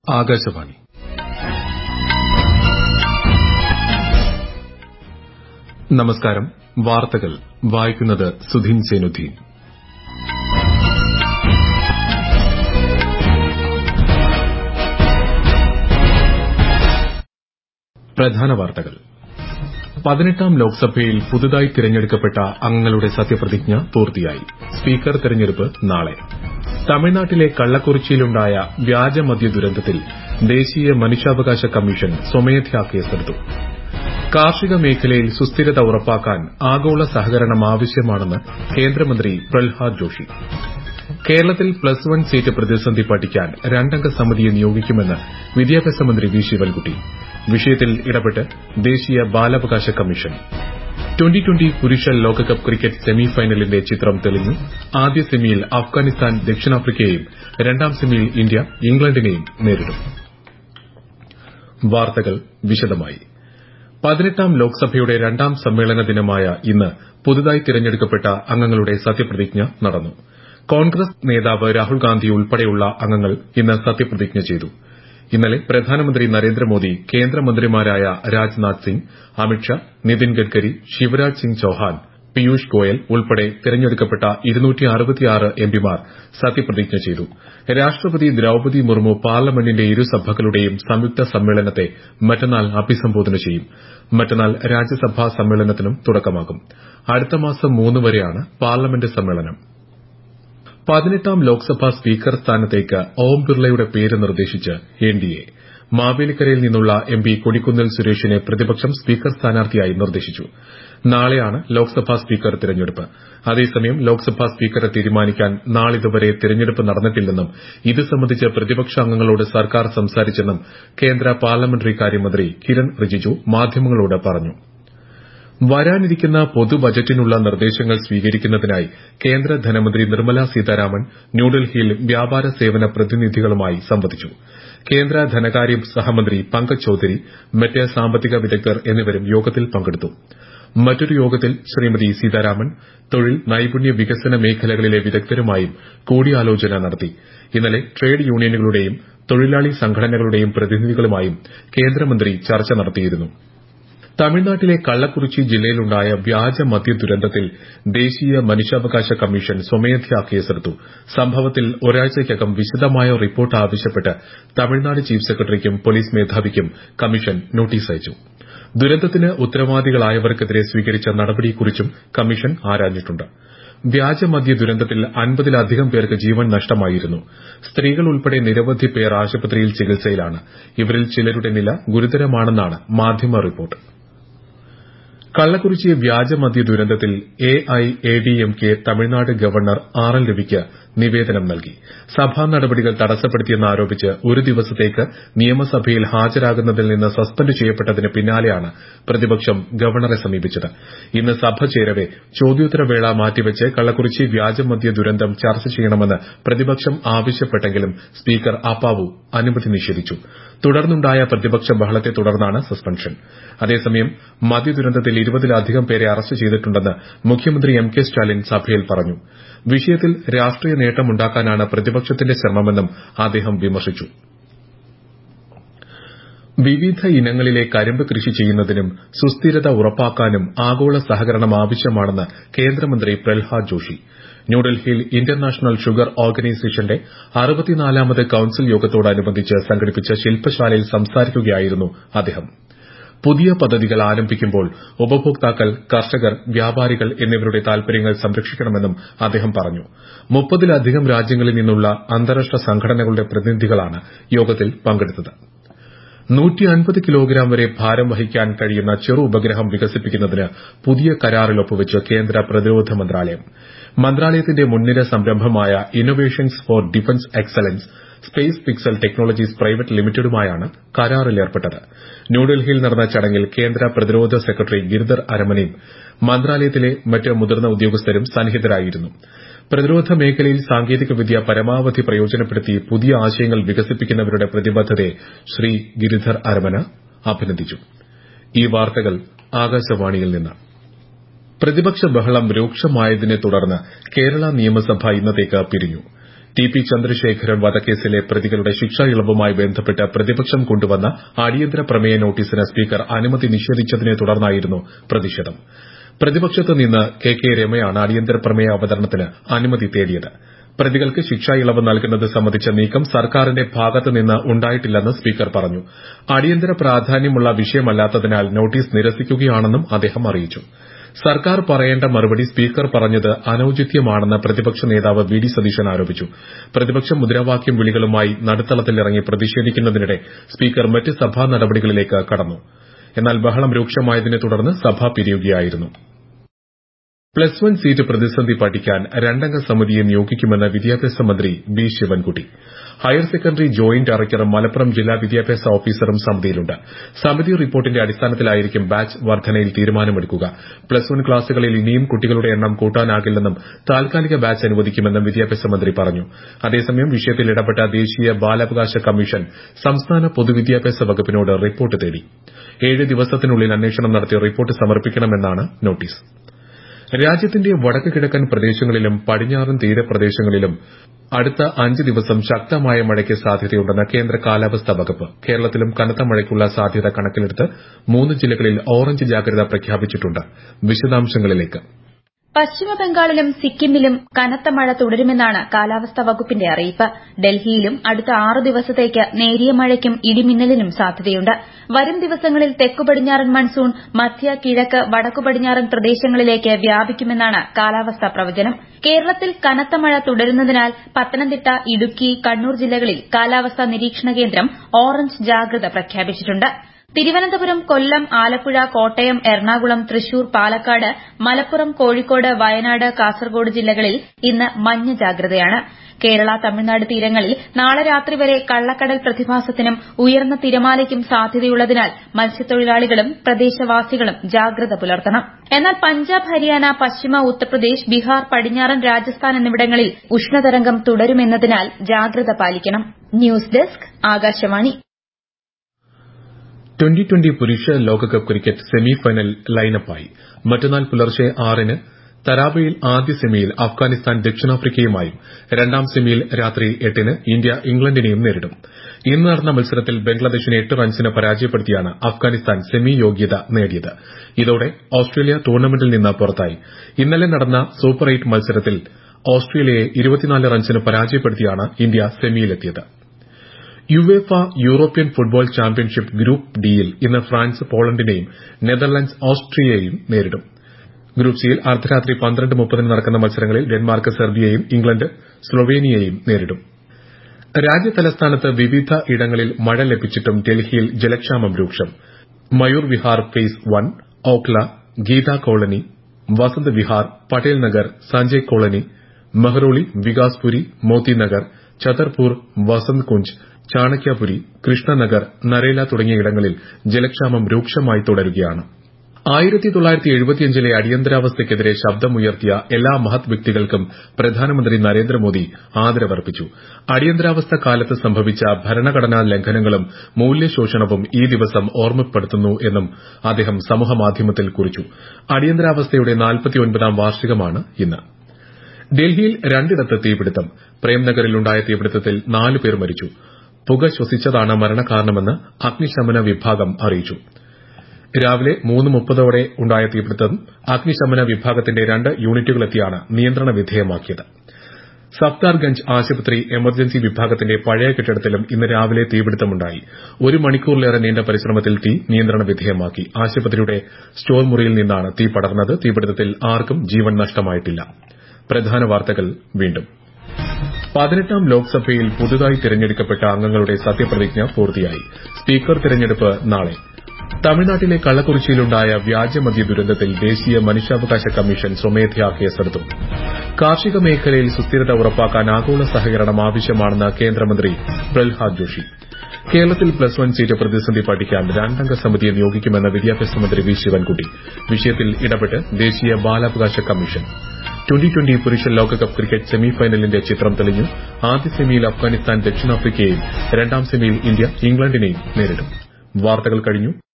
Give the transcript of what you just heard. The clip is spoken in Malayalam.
ആകാശവാണി നമസ്കാരം വാർത്തകൾ വായിക്കുന്നത് സുധീൻ സേനുദ്ദീൻ പ്രധാന വാർത്തകൾ പതിനെട്ടാം ലോക്സഭയിൽ പുതുതായി തിരഞ്ഞെടുക്കപ്പെട്ട അംഗങ്ങളുടെ സത്യപ്രതിജ്ഞ പൂർത്തിയായി സ്പീക്കർ തെരഞ്ഞെടുപ്പ് നാളെ തമിഴ്നാട്ടിലെ കള്ളക്കുറിച്ചിയിലുണ്ടായ വ്യാജമദ്യ ദുരന്തത്തിൽ ദേശീയ മനുഷ്യാവകാശ കമ്മീഷൻ സ്വമേധയാ കേസെടുത്തു കാർഷിക മേഖലയിൽ സുസ്ഥിരത ഉറപ്പാക്കാൻ ആഗോള സഹകരണം ആവശ്യമാണെന്ന് കേന്ദ്രമന്ത്രി പ്രഹ്ലാദ് ജോഷി കേരളത്തിൽ പ്ലസ് വൺ സീറ്റ് പ്രതിസന്ധി പഠിക്കാൻ രണ്ടംഗ സമിതിയെ നിയോഗിക്കുമെന്ന് വിദ്യാഭ്യാസ മന്ത്രി വി ശിവൻകുട്ടി വിഷയത്തിൽ ഇടപെട്ട് ദേശീയ ബാലാവകാശ കമ്മീഷൻ ട്വന്റി ട്വന്റി പുരുഷ ലോകകപ്പ് ക്രിക്കറ്റ് സെമിഫൈനലിന്റെ ചിത്രം തെളിഞ്ഞു ആദ്യ സെമിയിൽ അഫ്ഗാനിസ്ഥാൻ ദക്ഷിണാഫ്രിക്കയെയും രണ്ടാം സെമിയിൽ ഇന്ത്യ ഇംഗ്ലണ്ടിനെയും നേരിടും വാർത്തകൾ വിശദമായി പതിനെട്ടാം ലോക്സഭയുടെ രണ്ടാം സമ്മേളന ദിനമായ ഇന്ന് പുതുതായി തിരഞ്ഞെടുക്കപ്പെട്ട അംഗങ്ങളുടെ സത്യപ്രതിജ്ഞ നടന്നു കോൺഗ്രസ് നേതാവ് രാഹുൽ ഗാന്ധി ഉൾപ്പെടെയുള്ള അംഗങ്ങൾ ഇന്ന് സത്യപ്രതിജ്ഞ ചെയ്തു ഇന്നലെ പ്രധാനമന്ത്രി നരേന്ദ്രമോദി കേന്ദ്രമന്ത്രിമാരായ രാജ്നാഥ് സിംഗ് അമിത്ഷാ നിതിൻ ഗഡ്കരി ശിവരാജ് സിംഗ് ചൌഹാൻ പീയൂഷ് ഗോയൽ ഉൾപ്പെടെ തിരഞ്ഞെടുക്കപ്പെട്ട എംപിമാർ സത്യപ്രതിജ്ഞ ചെയ്തു രാഷ്ട്രപതി ദ്രൌപതി മുർമു പാർലമെന്റിന്റെ ഇരുസഭകളുടെയും സംയുക്ത സമ്മേളനത്തെ മറ്റന്നാൾ അഭിസംബോധന ചെയ്യും മറ്റന്നാൾ രാജ്യസഭാ സമ്മേളനത്തിനും തുടക്കമാകും അടുത്ത മാസം മൂന്ന് വരെയാണ് പാർലമെന്റ് സമ്മേളനം പതിനെട്ടാം ലോക്സഭാ സ്പീക്കർ സ്ഥാനത്തേക്ക് ഓം ബിർളയുടെ പേര് നിർദ്ദേശിച്ച് എൻഡിഎ മാവേലിക്കരയിൽ നിന്നുള്ള എംപി കൊടിക്കുന്നിൽ സുരേഷിനെ പ്രതിപക്ഷം സ്പീക്കർ സ്ഥാനാർത്ഥിയായി നിർദ്ദേശിച്ചു നാളെയാണ് ലോക്സഭാ സ്പീക്കർ തിരഞ്ഞെടുപ്പ് അതേസമയം ലോക്സഭാ സ്പീക്കറെ തീരുമാനിക്കാൻ നാളിതുവരെ തിരഞ്ഞെടുപ്പ് നടന്നിട്ടില്ലെന്നും ഇത് സംബന്ധിച്ച് പ്രതിപക്ഷാംഗങ്ങളോട് സർക്കാർ സംസാരിച്ചെന്നും കേന്ദ്ര പാർലമെന്ററി കാര്യമന്ത്രി കിരൺ റിജിജു മാധ്യമങ്ങളോട് പറഞ്ഞു വരാനിരിക്കുന്ന പൊതു ബജറ്റിനുള്ള നിർദ്ദേശങ്ങൾ സ്വീകരിക്കുന്നതിനായി കേന്ദ്ര ധനമന്ത്രി നിർമ്മല സീതാരാമൻ ന്യൂഡൽഹിയിൽ വ്യാപാര സേവന പ്രതിനിധികളുമായി സംവദിച്ചു കേന്ദ്ര ധനകാര്യ സഹമന്ത്രി പങ്കജ് ചൌധരി മറ്റ് സാമ്പത്തിക വിദഗ്ധർ എന്നിവരും യോഗത്തിൽ പങ്കെടുത്തു മറ്റൊരു യോഗത്തിൽ ശ്രീമതി സീതാരാമൻ തൊഴിൽ നൈപുണ്യ വികസന മേഖലകളിലെ വിദഗ്ധരുമായും കൂടിയാലോചന നടത്തി ഇന്നലെ ട്രേഡ് യൂണിയനുകളുടെയും തൊഴിലാളി സംഘടനകളുടെയും പ്രതിനിധികളുമായും കേന്ദ്രമന്ത്രി ചർച്ച നടത്തിയിരുന്നു തമിഴ്നാട്ടിലെ കള്ളക്കുറിച്ചി ജില്ലയിലുണ്ടായ വ്യാജ മദ്യ ദുരന്തത്തിൽ ദേശീയ മനുഷ്യാവകാശ കമ്മീഷൻ സ്വമേധയാ കേസെടുത്തു സംഭവത്തിൽ ഒരാഴ്ചയ്ക്കകം വിശദമായ റിപ്പോർട്ട് ആവശ്യപ്പെട്ട് തമിഴ്നാട് ചീഫ് സെക്രട്ടറിക്കും പോലീസ് മേധാവിക്കും കമ്മീഷൻ നോട്ടീസ് അയച്ചു ദുരന്തത്തിന് ഉത്തരവാദികളായവർക്കെതിരെ സ്വീകരിച്ച നടപടിയെക്കുറിച്ചും കമ്മീഷൻ ആരാഞ്ഞിട്ടുണ്ട് വ്യാജമദ്യ ദുരന്തത്തിൽ അൻപതിലധികം പേർക്ക് ജീവൻ നഷ്ടമായിരുന്നു സ്ത്രീകൾ ഉൾപ്പെടെ നിരവധി പേർ ആശുപത്രിയിൽ ചികിത്സയിലാണ് ഇവരിൽ ചിലരുടെ നില ഗുരുതരമാണെന്നാണ് മാധ്യമ റിപ്പോർട്ട് കള്ളക്കുറിച്ചി വ്യാജമദ്യ ദുരന്തത്തിൽ AIADMK Tamil Nadu governor R L രവിക്ക് നിവേദനം നൽകി സഭാ നടപടികൾ തടസ്സപ്പെടുത്തിയെന്നാരോപിച്ച് ഒരു ദിവസത്തേക്ക് നിയമസഭയിൽ ഹാജരാകുന്നതിൽ നിന്ന് സസ്പെൻഡ് ചെയ്യപ്പെട്ടതിന് പിന്നാലെയാണ് പ്രതിപക്ഷം ഗവർണറെ സമീപിച്ചത് ഇന്ന് സഭ ചേരവെ ചോദ്യോത്തരവേള മാറ്റിവെച്ച് കള്ളക്കുറിച്ചി വ്യാജമദ്യ ദുരന്തം ചർച്ച ചെയ്യണമെന്ന് പ്രതിപക്ഷം ആവശ്യപ്പെട്ടെങ്കിലും സ്പീക്കർ അപ്പാവു അനുമതി നിഷേധിച്ചു തുടർന്നുണ്ടായ പ്രതിപക്ഷ ബഹളത്തെ തുടർന്നാണ് സസ്പെൻഷൻ അതേസമയം മദ്യദുരന്തത്തിൽ ഇരുപതിലധികം പേരെ അറസ്റ്റ് ചെയ്തിട്ടുണ്ടെന്ന് മുഖ്യമന്ത്രി എം കെ സ്റ്റാലിൻ സഭയിൽ പറഞ്ഞു വിഷയത്തിൽ രാഷ്ട്രീയ നേട്ടമുണ്ടാക്കാനാണ് പ്രതിപക്ഷത്തിന്റെ ശ്രമമെന്നും അദ്ദേഹം വിമർശിച്ചു വിവിധ ഇനങ്ങളിലെ കരിമ്പ് കൃഷി ചെയ്യുന്നതിനും സുസ്ഥിരത ഉറപ്പാക്കാനും ആഗോള സഹകരണം ആവശ്യമാണെന്ന് കേന്ദ്രമന്ത്രി പ്രഹ്ലാദ് ജോഷി ന്യൂഡൽഹിയിൽ ഇന്റർനാഷണൽ ഷുഗർ ഓർഗനൈസേഷന്റെ അറുപത്തിനാലാമത് കൌൺസിൽ യോഗത്തോടനുബന്ധിച്ച് സംഘടിപ്പിച്ച ശില്പശാലയിൽ സംസാരിക്കുകയായിരുന്നു അദ്ദേഹം പുതിയ പദ്ധതികൾ ആരംഭിക്കുമ്പോൾ ഉപഭോക്താക്കൾ കർഷകർ വ്യാപാരികൾ എന്നിവരുടെ താൽപര്യങ്ങൾ സംരക്ഷിക്കണമെന്നും അദ്ദേഹം പറഞ്ഞു മുപ്പതിലധികം രാജ്യങ്ങളിൽ നിന്നുള്ള അന്താരാഷ്ട്ര സംഘടനകളുടെ പ്രതിനിധികളാണ് യോഗത്തിൽ പങ്കെടുത്തത് നൂറ്റി അൻപത് കിലോഗ്രാം വരെ ഭാരം വഹിക്കാൻ കഴിയുന്ന ചെറു ഉപഗ്രഹം വികസിപ്പിക്കുന്നതിന് പുതിയ കരാറിൽ ഒപ്പുവച്ച് കേന്ദ്ര പ്രതിരോധ മന്ത്രാലയം മന്ത്രാലയത്തിന്റെ മുൻനിര സംരംഭമായ innovations for defence excellence space pixel technologies private ലിമിറ്റഡുമായാണ് കരാറിൽ ഏർപ്പെട്ടത് ന്യൂഡൽഹിയിൽ നടന്ന ചടങ്ങിൽ കേന്ദ്ര പ്രതിരോധ സെക്രട്ടറി ഗിരിധർ അരമനയും മന്ത്രാലയത്തിലെ മറ്റ് മുതിർന്ന ഉദ്യോഗസ്ഥരും സന്നിഹിതരായിരുന്നു പ്രതിരോധ മേഖലയിൽ സാങ്കേതികവിദ്യ പരമാവധി പ്രയോജനപ്പെടുത്തി പുതിയ ആശയങ്ങൾ വികസിപ്പിക്കുന്നവരുടെ പ്രതിബദ്ധതയെ ശ്രീ ഗിരിധർ അരമന അഭിനന്ദിച്ചു ഈ വാർത്തകൾ ആകാശവാണിയിൽ നിന്ന് പ്രതിപക്ഷ ബഹളം രൂക്ഷമായതിനെ തുടർന്ന് കേരള നിയമസഭ ഇന്നത്തേക്ക് പിരിഞ്ഞു ടി പി ചന്ദ്രശേഖരൻ വധക്കേസിലെ പ്രതികളുടെ ശിക്ഷാ ഇളവുമായി ബന്ധപ്പെട്ട് പ്രതിപക്ഷം കൊണ്ടുവന്ന അടിയന്തര പ്രമേയ നോട്ടീസിന് സ്പീക്കർ അനുമതി നിഷേധിച്ചതിനെ തുടർന്നായിരുന്നു പ്രതിഷേധം പ്രതിപക്ഷത്ത് നിന്ന് കെ കെ രമയാണ് അടിയന്തര പ്രമേയ അവതരണത്തിന് അനുമതി തേടിയത് പ്രതികൾക്ക് ശിക്ഷാ ഇളവ് നൽകുന്നത് സംബന്ധിച്ച നീക്കം സർക്കാരിന്റെ ഭാഗത്ത് നിന്ന് ഉണ്ടായിട്ടില്ലെന്ന് സ്പീക്കർ പറഞ്ഞു അടിയന്തര പ്രാധാന്യമുള്ള വിഷയമല്ലാത്തതിനാൽ നോട്ടീസ് നിരസിക്കുകയാണെന്നും അദ്ദേഹം അറിയിച്ചു സർക്കാർ പറയേണ്ട മറുപടി സ്പീക്കർ പറഞ്ഞത് അനൌചിത്യമാണെന്ന് പ്രതിപക്ഷ നേതാവ് വി ഡി സതീശൻ ആരോപിച്ചു പ്രതിപക്ഷം മുദ്രാവാക്യം വിളികളുമായി നടുത്തളത്തിലിറങ്ങി പ്രതിഷേധിക്കുന്നതിനിടെ സ്പീക്കർ മറ്റ് സഭാ നടപടികളിലേക്ക് കടന്നു എന്നാൽ ബഹളം രൂക്ഷമായതിനെ തുടർന്ന് സഭ പിരിയുകയായിരുന്നു പ്ലസ് വൺ സീറ്റ് പ്രതിസന്ധി പഠിക്കാൻ രണ്ടംഗ സമിതിയെ നിയോഗിക്കുമെന്ന് വിദ്യാഭ്യാസ മന്ത്രി B Sivankutty higher secondary joint ഡയറക്ടറും മലപ്പുറം ജില്ലാ വിദ്യാഭ്യാസ ഓഫീസറും സമിതിയിലുണ്ട് സമിതി റിപ്പോർട്ടിന്റെ അടിസ്ഥാനത്തിലായിരിക്കും ബാച്ച് വർധനയിൽ തീരുമാനമെടുക്കുക പ്ലസ് വൺ ക്ലാസുകളിൽ ഇനിയും കുട്ടികളുടെ എണ്ണം കൂട്ടാനാകില്ലെന്നും താൽക്കാലിക ബാച്ച് അനുവദിക്കുമെന്നും വിദ്യാഭ്യാസ മന്ത്രി പറഞ്ഞു അതേസമയം വിഷയത്തിൽ ഇടപെട്ട ദേശീയ ബാലാവകാശ കമ്മീഷൻ സംസ്ഥാന പൊതുവിദ്യാഭ്യാസ വകുപ്പിനോട് റിപ്പോർട്ട് തേടി ഏഴ് ദിവസത്തിനുള്ളിൽ അന്വേഷണം നടത്തി റിപ്പോർട്ട് സമർപ്പിക്കണമെന്നാണ് നോട്ടീസ് രാജ്യത്തിന്റെ വടക്ക് കിഴക്കൻ പ്രദേശങ്ങളിലും പടിഞ്ഞാറൻ തീരപ്രദേശങ്ങളിലും അടുത്ത അഞ്ച് ദിവസം ശക്തമായ മഴയ്ക്ക് സാധ്യതയുണ്ടെന്ന് കേന്ദ്ര കാലാവസ്ഥാ വകുപ്പ് കേരളത്തിലും കനത്ത മഴയ്ക്കുള്ള സാധ്യത കണക്കിലെടുത്ത് മൂന്ന് ജില്ലകളിൽ ഓറഞ്ച് ജാഗ്രത പ്രഖ്യാപിച്ചിട്ടുണ്ട് വിശദാംശങ്ങളിലേക്ക് പശ്ചിമബംഗാളിലും സിക്കിമിലും കനത്ത മഴ തുടരുമെന്നാണ് കാലാവസ്ഥാ വകുപ്പിന്റെ അറിയിപ്പ് ഡൽഹിയിലും അടുത്ത ആറ് ദിവസത്തേക്ക് നേരിയ മഴയ്ക്കും ഇടിമിന്നലിനും സാധ്യതയുണ്ട് വരും ദിവസങ്ങളിൽ തെക്കു പടിഞ്ഞാറൻ മൺസൂൺ മധ്യ കിഴക്ക് വടക്കു പടിഞ്ഞാറൻ പ്രദേശങ്ങളിലേക്ക് വ്യാപിക്കുമെന്നാണ് കാലാവസ്ഥാ പ്രവചനം കേരളത്തിൽ കനത്ത മഴ തുടരുന്നതിനാൽ പത്തനംതിട്ട ഇടുക്കി കണ്ണൂർ ജില്ലകളിൽ കാലാവസ്ഥാ നിരീക്ഷണ കേന്ദ്രം ഓറഞ്ച് ജാഗ്രത പ്രഖ്യാപിച്ചിട്ടുണ്ട് തിരുവനന്തപുരം കൊല്ലം ആലപ്പുഴ കോട്ടയം എറണാകുളം തൃശൂർ പാലക്കാട് മലപ്പുറം കോഴിക്കോട് വയനാട് കാസർഗോഡ് ജില്ലകളിൽ ഇന്ന് മഞ്ഞ ജാഗ്രതയാണ് കേരള തമിഴ്നാട് തീരങ്ങളിൽ നാളെ രാത്രി വരെ കള്ളക്കടൽ പ്രതിഭാസത്തിനും ഉയർന്ന തിരമാലയ്ക്കും സാധ്യതയുള്ളതിനാൽ മത്സ്യത്തൊഴിലാളികളും പ്രദേശവാസികളും ജാഗ്രത പുലർത്തണം എന്നാൽ പഞ്ചാബ് ഹരിയാന പശ്ചിമ ഉത്തർപ്രദേശ് ബീഹാർ പടിഞ്ഞാറൻ രാജസ്ഥാൻ എന്നിവിടങ്ങളിൽ ഉഷ്ണതരംഗം തുടരുമെന്നതിനാൽ ജാഗ്രത പാലിക്കണം news desk Akashvani twenty twenty പുരുഷ ലോകകപ്പ് ക്രിക്കറ്റ് സെമി ഫൈനൽ ലൈനപ്പായി മറ്റന്നാൾ പുലർച്ചെ ആറിന് തരാബയിൽ ആദ്യ സെമിയിൽ അഫ്ഗാനിസ്ഥാൻ ദക്ഷിണാഫ്രിക്കയുമായും രണ്ടാം സെമിയിൽ രാത്രി എട്ടിന് ഇന്ത്യ ഇംഗ്ലണ്ടിനെയും നേരിടും ഇന്ന് നടന്ന മത്സരത്തിൽ ബംഗ്ലാദേശിനെ എട്ട് റൺസിന് പരാജയപ്പെടുത്തിയാണ് അഫ്ഗാനിസ്ഥാൻ സെമി യോഗ്യത നേടിയത് ഇതോടെ ഓസ്ട്രേലിയ ടൂർണമെന്റിൽ നിന്ന് പുറത്തായി ഇന്നലെ നടന്ന സൂപ്പർ എയ്റ്റ് മത്സരത്തിൽ ഓസ്ട്രേലിയയെ ഇരുപത്തിനാല് റൺസിന് പരാജയപ്പെടുത്തിയാണ് ഇന്ത്യ സെമിയിലെത്തിയത് UEFA European football championship group ഡിയിൽ ഇന്ന് ഫ്രാൻസ് പോളണ്ടിനെയും നെതർലൻഡ്സ് ഓസ്ട്രിയയെയും നേരിടും ഗ്രൂപ്പ് സിയിൽ അർദ്ധരാത്രി പന്ത്രണ്ട് മുപ്പതിന് നടക്കുന്ന മത്സരങ്ങളിൽ ഡെൻമാർക്ക് സെർബിയയും ഇംഗ്ലണ്ട് സ്ലൊവേനിയയും നേരിടും രാജ്യതലസ്ഥാനത്ത് വിവിധ ഇടങ്ങളിൽ മഴ ലഭിച്ചിട്ടും ഡൽഹിയിൽ ജലക്ഷാമം രൂക്ഷം Mayur Vihar phase one Okhla Geeta colony Vasant Vihar Patel Nagar Sanjay colony Mehrauli Vikaspuri Moti Nagar Chhatarpur Vasant Kunj Chanakyapuri Krishna Nagar Narela തുടങ്ങിയ ഇടങ്ങളിൽ ജലക്ഷാമം രൂക്ഷമായി തുടരുകയാണ് ആയിരത്തി തൊള്ളായിരത്തി എഴുപത്തിയഞ്ചിലെ അടിയന്തരാവസ്ഥയ്ക്കെതിരെ ശബ്ദമുയർത്തിയ എല്ലാ മഹത് വ്യക്തികൾക്കും പ്രധാനമന്ത്രി നരേന്ദ്രമോദി ആദരവർപ്പിച്ചു അടിയന്തരാവസ്ഥ കാലത്ത് സംഭവിച്ച ഭരണഘടനാ ലംഘനങ്ങളും മൂല്യശോഷണവും ഈ ദിവസം ഓർമ്മപ്പെടുത്തുന്നു എന്നും അദ്ദേഹം സമൂഹമാധ്യമത്തിൽ കുറിച്ചു അടിയന്തരാവസ്ഥയുടെ നാൽപ്പത്തിയൊൻപതാം വാർഷികമാണ് ഇന്ന് ഡൽഹിയിൽ രണ്ടിടത്ത് തീപിടുത്തം പ്രേംനഗറിലുണ്ടായ തീപിടുത്തത്തിൽ നാല് പേർ മരിച്ചു പുക ശ്വസിച്ചതാണ് മരണകാരണമെന്ന് അഗ്നിശമന വിഭാഗം അറിയിച്ചു രാവിലെ മൂന്ന് മുപ്പതോടെ ഉണ്ടായ തീപിടുത്തം അഗ്നിശമന വിഭാഗത്തിന്റെ രണ്ട് യൂണിറ്റുകളെത്തിയാണ് നിയന്ത്രണ വിധേയമാക്കിയത് സഫ്താർഗഞ്ച് ആശുപത്രി എമർജൻസി വിഭാഗത്തിന്റെ പഴയ കെട്ടിടത്തിലും ഇന്ന് രാവിലെ തീപിടുത്തമുണ്ടായി ഒരു മണിക്കൂറിലേറെ നീണ്ട പരിശ്രമത്തിൽ തീ നിയന്ത്രണ വിധേയമാക്കി ആശുപത്രിയുടെ സ്റ്റോർ മുറിയിൽ നിന്നാണ് തീ പടർന്നത് തീപിടുത്തത്തിൽ ആർക്കും ജീവൻ നഷ്ടമായിട്ടില്ല പ്രധാന വാർത്തകൾ വീണ്ടും പതിനെട്ടാം ലോക്സഭയിൽ പുതുതായി തിരഞ്ഞെടുക്കപ്പെട്ട അംഗങ്ങളുടെ സത്യപ്രതിജ്ഞ പൂർത്തിയായി സ്പീക്കർ തിരഞ്ഞെടുപ്പ് നാളെ തമിഴ്നാട്ടിലെ കള്ളക്കുറിച്ചിയിലുണ്ടായ വ്യാജമദ്യ ദുരന്തത്തിൽ ദേശീയ മനുഷ്യാവകാശ കമ്മീഷൻ സ്വമേധയാ കേസെടുത്തു കാർഷിക മേഖലയിൽ സുസ്ഥിരത ഉറപ്പാക്കാൻ ആഗോള സഹകരണം ആവശ്യമാണെന്ന് കേന്ദ്രമന്ത്രി പ്രഹ്ലാദ് ജോഷി കേരളത്തിൽ പ്ലസ് വൺ സീറ്റ് പ്രതിസന്ധി പഠിക്കാൻ രണ്ടംഗ സമിതിയെ നിയോഗിക്കുമെന്ന് വിദ്യാഭ്യാസ മന്ത്രി വി ശിവൻകുട്ടി വിഷയത്തിൽ ഇടപെട്ട് ദേശീയ ബാലാവകാശ കമ്മീഷൻ ട്വന്റി ട്വന്റി പുരുഷ ലോകകപ്പ് ക്രിക്കറ്റ് സെമിഫൈനലിന്റെ ചിത്രം തെളിഞ്ഞു ആദ്യ സെമിയിൽ അഫ്ഗാനിസ്ഥാൻ ദക്ഷിണാഫ്രിക്കയെയും രണ്ടാം സെമിയിൽ ഇന്ത്യ ഇംഗ്ലണ്ടിനെയും നേരിടും വാർത്തകൾ കഴിഞ്ഞു